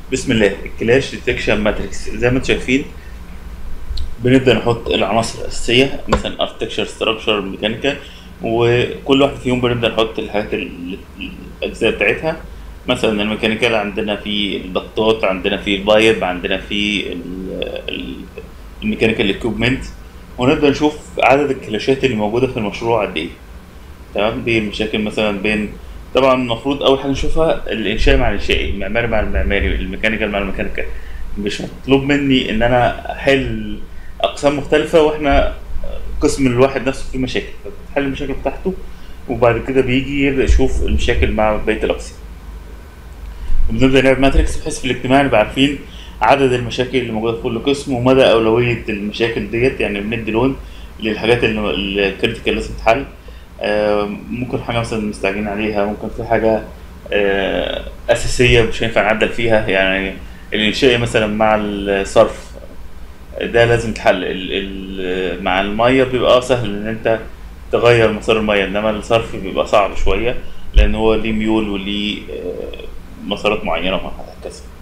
بسم الله الكلاش ديتكشن ماتريكس زي ما انتم شايفين بنبدا نحط العناصر الاساسيه مثلا اركتكشر ستراكشر ميكانيكال وكل واحد فيهم بنبدا نحط الحاجات ال- الاجزاء بتاعتها مثلا الميكانيكال عندنا في الضغطات عندنا في البايب عندنا في ال- ال- الميكانيكال اكويبمنت ونبدا نشوف عدد الكلاشات اللي موجوده في المشروع قد ايه تمام دي المشاكل مثلا بين طبعا المفروض اول حاجه نشوفها الانشاء مع الانشائي المعماري مع المعماري الميكانيكال مع الميكانيكال مش مطلوب مني ان انا احل اقسام مختلفه واحنا القسم الواحد نفسه فيه مشاكل فتحل المشاكل بتاعته وبعد كده بيجي يبدا يشوف المشاكل مع بقيه الاقسام وبنبدا نعمل ماتريكس بحيث في الاجتماع نبقى عارفين عدد المشاكل اللي موجوده في كل قسم ومدى اولويه المشاكل ديت يعني بندي لون للحاجات اللي الكريتيكال لازم تتحل آه، ممكن حاجه مثلا مستعجلين عليها ممكن في حاجه آه، اساسيه مش هينفع نعدل فيها يعني الانشائي مثلا مع الصرف ده لازم يتحل ال- ال- مع الميه بيبقى اه سهل ان انت تغير مسار الميه انما الصرف بيبقى صعب شويه لان هو ليه ميول وليه آه، مسارات معينه وهكذا